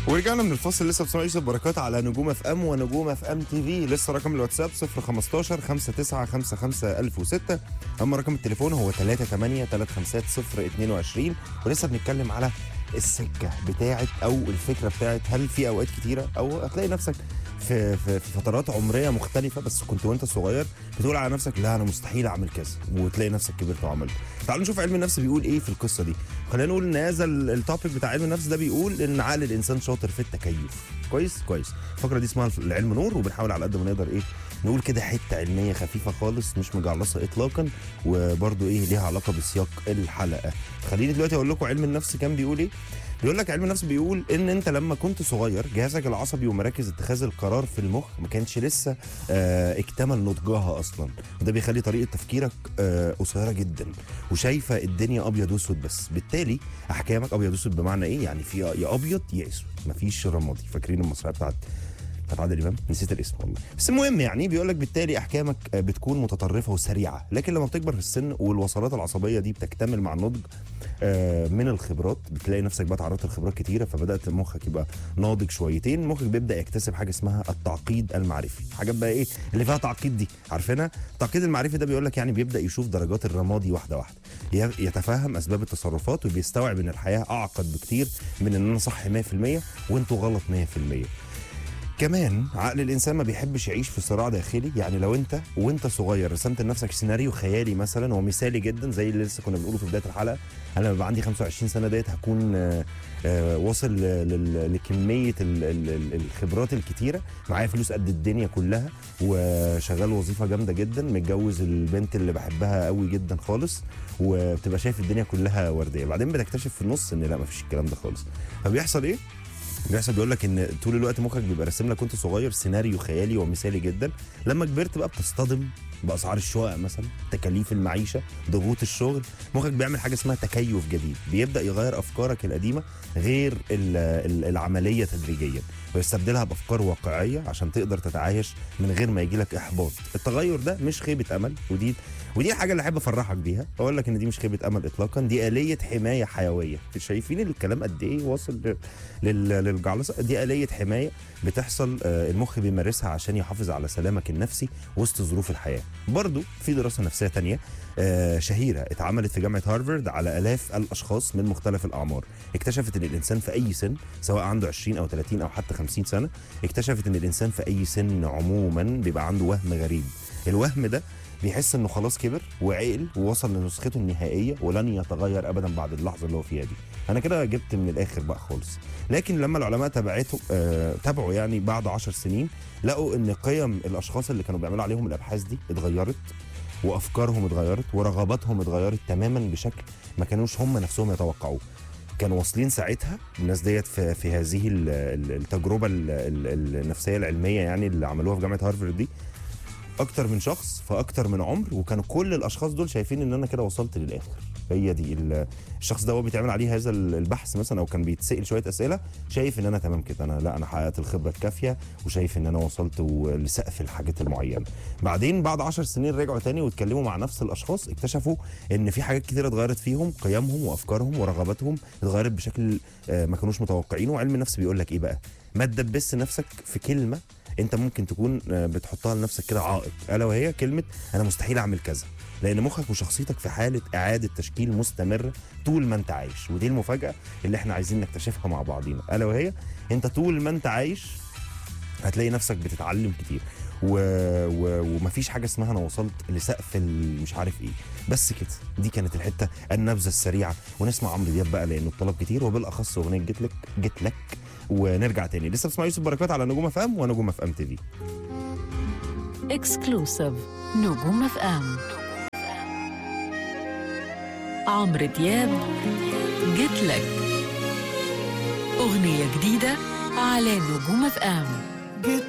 ورجعنا من الفاصل لسه بسمع يوسف بركات على نجوم اف ام ونجوم اف ام تي في لسه رقم الواتساب 015 5955 1006 اما رقم التليفون هو 38 350 22 ولسه بنتكلم على السكه بتاعت او الفكره بتاعت هل في اوقات كتيره او هتلاقي نفسك في, في, في فترات عمريه مختلفه بس كنت وانت صغير بتقول على نفسك لا انا مستحيل اعمل كذا وتلاقي نفسك كبرت وعملت تعالوا نشوف علم النفس بيقول ايه في القصه دي خلينا نقول ان هذا ال- التوبيك بتاع علم النفس ده بيقول ان عقل الانسان شاطر في التكيف كويس كويس الفقره دي اسمها العلم نور وبنحاول على قد ما نقدر ايه نقول كده حته علميه خفيفه خالص مش مجعلصه اطلاقا وبرده ايه ليها علاقه بسياق الحلقه خليني دلوقتي اقول لكم علم النفس كان بيقول ايه بيقول لك علم النفس بيقول ان انت لما كنت صغير جهازك العصبي ومراكز اتخاذ القرار في المخ ما كانش لسه آه اكتمل نضجها اصلا وده بيخلي طريقه تفكيرك آه قصيره جدا وشايفه الدنيا ابيض واسود بس بالتالي احكامك ابيض واسود بمعنى ايه يعني في يا ابيض يا اسود مفيش رمادي فاكرين المسرحيه بتاعت بتاعت عادل امام نسيت الاسم والله بس المهم يعني بيقول لك بالتالي احكامك آه، بتكون متطرفه وسريعه لكن لما بتكبر في السن والوصلات العصبيه دي بتكتمل مع النضج آه، من الخبرات بتلاقي نفسك بقى تعرضت لخبرات كتيره فبدات مخك يبقى ناضج شويتين مخك بيبدا يكتسب حاجه اسمها التعقيد المعرفي حاجات بقى ايه اللي فيها تعقيد دي عارفينها التعقيد المعرفي ده بيقول لك يعني بيبدا يشوف درجات الرمادي واحده واحده ي- يتفهم اسباب التصرفات وبيستوعب ان الحياه اعقد بكتير من ان انا صح 100% وانتوا غلط 100% كمان عقل الانسان ما بيحبش يعيش في صراع داخلي يعني لو انت وانت صغير رسمت لنفسك سيناريو خيالي مثلا ومثالي جدا زي اللي لسه كنا بنقوله في بدايه الحلقه انا لما يبقى عندي 25 سنه ديت هكون آه، آه، واصل ل- لل- لكميه ال- ال- ال- الخبرات الكتيره معايا فلوس قد الدنيا كلها وشغال وظيفه جامده جدا متجوز البنت اللي بحبها قوي جدا خالص وبتبقى شايف الدنيا كلها ورديه بعدين بتكتشف في النص ان لا مفيش الكلام ده خالص فبيحصل ايه بيحصل بيقول لك ان طول الوقت مخك بيبقى راسم لك وانت صغير سيناريو خيالي ومثالي جدا لما كبرت بقى بتصطدم باسعار الشقق مثلا تكاليف المعيشه ضغوط الشغل مخك بيعمل حاجه اسمها تكيف جديد بيبدا يغير افكارك القديمه غير ال- ال- العمليه تدريجيا ويستبدلها بافكار واقعيه عشان تقدر تتعايش من غير ما يجي لك احباط التغير ده مش خيبه امل ودي ودي الحاجه اللي احب افرحك بيها اقول لك ان دي مش خيبه امل اطلاقا دي اليه حمايه حيويه شايفين الكلام قد ايه واصل ل- لل- للجعلصه دي اليه حمايه بتحصل آه، المخ بيمارسها عشان يحافظ على سلامك النفسي وسط ظروف الحياه برضو في دراسه نفسيه تانية آه، شهيره اتعملت في جامعه هارفارد على الاف الاشخاص من مختلف الاعمار اكتشفت ان الانسان في اي سن سواء عنده 20 او 30 او حتى 50 سنه اكتشفت ان الانسان في اي سن عموما بيبقى عنده وهم غريب الوهم ده بيحس انه خلاص كبر وعقل ووصل لنسخته النهائيه ولن يتغير ابدا بعد اللحظه اللي هو فيها دي انا كده جبت من الاخر بقى خالص لكن لما العلماء تبعته آه تابعوا يعني بعد عشر سنين لقوا ان قيم الاشخاص اللي كانوا بيعملوا عليهم الابحاث دي اتغيرت وافكارهم اتغيرت ورغباتهم اتغيرت تماما بشكل ما كانوش هم نفسهم يتوقعوه كانوا واصلين ساعتها الناس ديت في, في هذه ال- ال- التجربه ال- ال- النفسيه العلميه يعني اللي عملوها في جامعه هارفارد دي اكتر من شخص في اكتر من عمر وكانوا كل الاشخاص دول شايفين ان انا كده وصلت للاخر هي دي ال- الشخص ده هو بيتعمل عليه هذا ال- البحث مثلا او كان بيتسال شويه اسئله شايف ان انا تمام كده انا لا انا حققت الخبره الكافيه وشايف ان انا وصلت و- لسقف الحاجات المعينه بعدين بعد عشر سنين رجعوا تاني واتكلموا مع نفس الاشخاص اكتشفوا ان في حاجات كتيره اتغيرت فيهم قيمهم وافكارهم ورغباتهم اتغيرت بشكل آه، ما كانوش متوقعينه وعلم النفس بيقول لك ايه بقى ما تدبس نفسك في كلمه انت ممكن تكون آه، بتحطها لنفسك كده عائق الا وهي كلمه انا مستحيل اعمل كذا لان مخك وشخصيتك في حاله اعاده تشكيل مستمره طول ما انت عايش ودي المفاجاه اللي احنا عايزين نكتشفها مع بعضينا الا وهي انت طول ما انت عايش هتلاقي نفسك بتتعلم كتير و... و... ومفيش حاجه اسمها انا وصلت لسقف ال- مش عارف ايه بس كده دي كانت الحته النبذه السريعه ونسمع عمرو دياب بقى لانه الطلب كتير وبالاخص اغنيه جيت لك جيت لك ونرجع تاني لسه بتسمع يوسف بركات على نجوم اف ام ونجوم اف ام تي في اكسكلوسيف نجوم اف ام عمرو دياب جيت لك اغنيه جديده على نجوم اف ام جيت